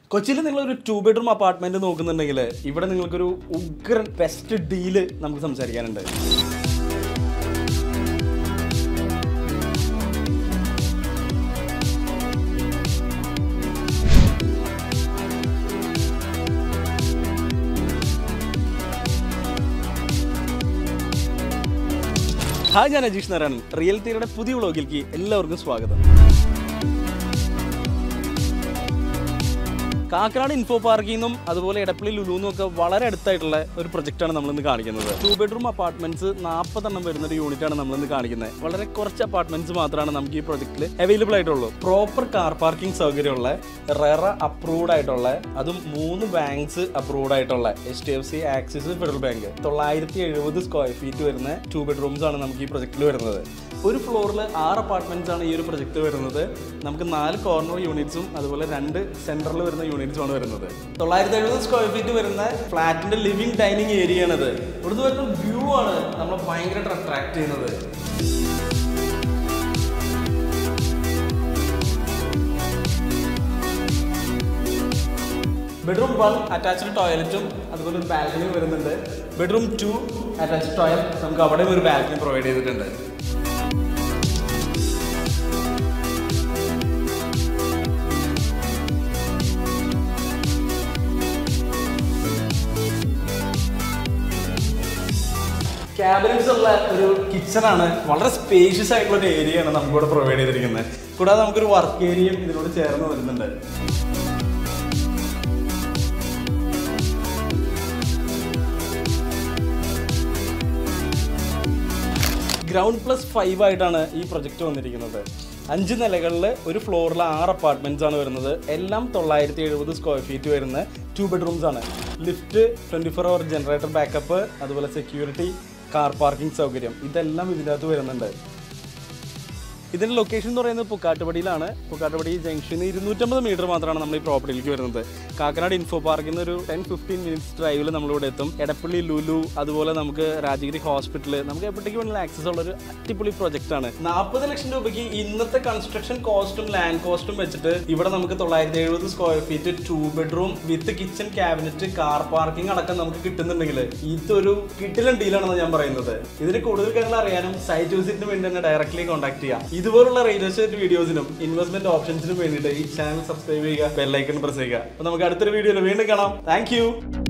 കൊച്ചിയിൽ നിങ്ങൾ ഒരു ടു ബെഡ്റൂം അപ്പാർട്ട്മെന്റ് നോക്കുന്നുണ്ടെങ്കിൽ ഇവിടെ നിങ്ങൾക്കൊരു ഉഗ്രൻ ബെസ്റ്റ് ഡീല് നമുക്ക് സംസാരിക്കാനുണ്ട് ഹായ് ഞാൻ അജീഷ് നാരായണൻ റിയൽ തീരുടെ പുതിയ വ്ളോഗിലേക്ക് എല്ലാവർക്കും സ്വാഗതം കാക്കനാട് ഇൻഫോ പാർക്കിൽ നിന്നും അതുപോലെ എടപ്പള്ളി ലുലുന്നും ഒക്കെ വളരെ അടുത്തായിട്ടുള്ള ഒരു പ്രൊജക്റ്റാണ് നമ്മൾ ഇന്ന് കാണിക്കുന്നത് ടു ബെഡ്റൂം അപ്പാർട്ട്മെന്റ്സ് നാൽപ്പതെണ്ണം വരുന്ന ഒരു യൂണിറ്റ് ആണ് നമ്മൾ ഇന്ന് കാണിക്കുന്നത് വളരെ കുറച്ച് അപ്പാർട്ട്മെന്റ്സ് മാത്രമാണ് നമുക്ക് ഈ പ്രൊജക്റ്റിൽ അവൈലബിൾ ആയിട്ടുള്ളൂ പ്രോപ്പർ കാർ പാർക്കിംഗ് സൗകര്യമുള്ള റെറ അപ്രൂവ്ഡ് ആയിട്ടുള്ള അതും മൂന്ന് ബാങ്ക്സ് അപ്രൂവ്ഡ് ആയിട്ടുള്ള H D F C Axis Federal bank തൊള്ളായിരത്തി എഴുപത് സ്ക്വയർ ഫീറ്റ് വരുന്ന ടു ബെഡ്റൂംസ് ആണ് നമുക്ക് ഈ പ്രൊജക്റ്റിൽ വരുന്നത് ഒരു ഫ്ലോറിൽ ആറ് അപ്പാർട്ട്മെന്റ്സ് ആണ് ഈ ഒരു പ്രൊജക്ട് വരുന്നത് നമുക്ക് നാല് കോർണർ യൂണിറ്റ്സും അതുപോലെ രണ്ട് സെന്ററിൽ വരുന്ന യൂണിറ്റ്സും ആണ് വരുന്നത് തൊള്ളായിരത്തി എഴുപത് സ്ക്വയർ ഫീറ്റ് വരുന്ന ഫ്ലാറ്റിന്റെ ലിവിംഗ് ഡൈനിങ് ഏരിയ ആണിത് ഇവിടുന്ന് വരുന്ന വ്യൂ ആണ് നമ്മളെ ഭയങ്കരമായിട്ട് അട്രാക്ട് ചെയ്യുന്നത് ബെഡ്റൂം വൺ അറ്റാച്ച്ഡ് ടോയ്ലറ്റും അതുപോലെ ഒരു ബാൽക്കണി വരുന്നുണ്ട് ബെഡ്റൂം ടു അറ്റാച്ച്ഡ് ടോയ്ലറ്റ് നമുക്ക് അവിടെയും ഒരു ബാൽക്കണി പ്രൊവൈഡ് ചെയ്തിട്ടുണ്ട് ക്യാബിനറ്റ്സ് ഉള്ള ഒരു കിച്ചണാണ് വളരെ സ്പേഷ്യസ് ആയിട്ടുള്ള ഒരു ഏരിയ ആണ് നമുക്കിവിടെ പ്രൊവൈഡ് ചെയ്തിരിക്കുന്നത് കൂടാതെ നമുക്കൊരു വർക്ക് ഏരിയയും ഇതിനോട് ചേർന്ന് വരുന്നുണ്ട് ഗ്രൗണ്ട് പ്ലസ് ഫൈവ് ആയിട്ടാണ് ഈ പ്രൊജക്റ്റ് വന്നിരിക്കുന്നത് അഞ്ച് നിലകളിൽ ഒരു ഫ്ലോറിൽ ആറ് അപ്പാർട്ട്മെന്റ്സ് ആണ് വരുന്നത് എല്ലാം തൊള്ളായിരത്തി എഴുപത് സ്ക്വയർ ഫീറ്റ് വരുന്ന ടു ബെഡ്റൂംസ് ആണ് lift twenty four hour generator backup അതുപോലെ സെക്യൂരിറ്റി കാർ പാർക്കിംഗ് സൗകര്യം ഇതെല്ലാം ഇതിനകത്ത് വരുന്നുണ്ട് ഇതിന്റെ ലൊക്കേഷൻ എന്ന് പറയുന്നത് പുക്കാട്ടുപടിയിലാണ് പുക്കാട്ടുപടി ജംഗ്ഷന് ഇരുന്നൂറ്റമ്പത് മീറ്റർ മാത്രമാണ് നമ്മൾ ഈ പ്രോപ്പർട്ടിയിലേക്ക് വരുന്നത് കാക്കനാട് ഇൻഫോ പാർക്കിൽ നിന്ന് ഒരു ടെൻ ഫിഫ്റ്റീൻ മിനിറ്റ്സ് ഡ്രൈവിൽ നമ്മളിവിടെ എത്തും എടപ്പള്ളി ലുലു അതുപോലെ നമുക്ക് രാജഗിരി ഹോസ്പിറ്റൽ നമുക്ക് എപ്പോഴത്തേക്ക് വേണമെങ്കിലും ആക്സസ് ഉള്ള ഒരു അടിപൊളി പ്രൊജക്റ്റ് ആണ് നാൽപ്പത് ലക്ഷം രൂപയ്ക്ക് ഇന്നത്തെ കൺസ്ട്രക്ഷൻ കോസ്റ്റും ലാൻഡ് കോസ്റ്റും വെച്ചിട്ട് ഇവിടെ നമുക്ക് തൊള്ളായിരത്തി എഴുപത് square feet two bedroom with kitchen cabinet car parking അടക്കം നമുക്ക് കിട്ടുന്നുണ്ടെങ്കിൽ ഇതൊരു കിട്ടിലൻ ഡീലാണെന്ന് ഞാൻ പറയുന്നത് ഇതിന് കൂടുതൽ കാര്യങ്ങൾ അറിയാനും സൈറ്റ് വിസിറ്റിന് വേണ്ടി തന്നെ ഡയറക്ട്ലി കോൺടാക്ട് ചെയ്യാം ഇതുപോലുള്ള റിയൽ എസ്റ്റേറ്റ് വീഡിയോസിനും ഇൻവെസ്റ്റ്മെന്റ് ഓപ്ഷൻസിനും വേണ്ടിയിട്ട് ഈ ചാനൽ സബ്സ്ക്രൈബ് ചെയ്യുക ബെല്ലൈക്കൺ പ്രസ് ചെയ്യുക അപ്പൊ നമുക്ക് അടുത്തൊരു വീഡിയോയിൽ വീണ്ടും കാണാം താങ്ക്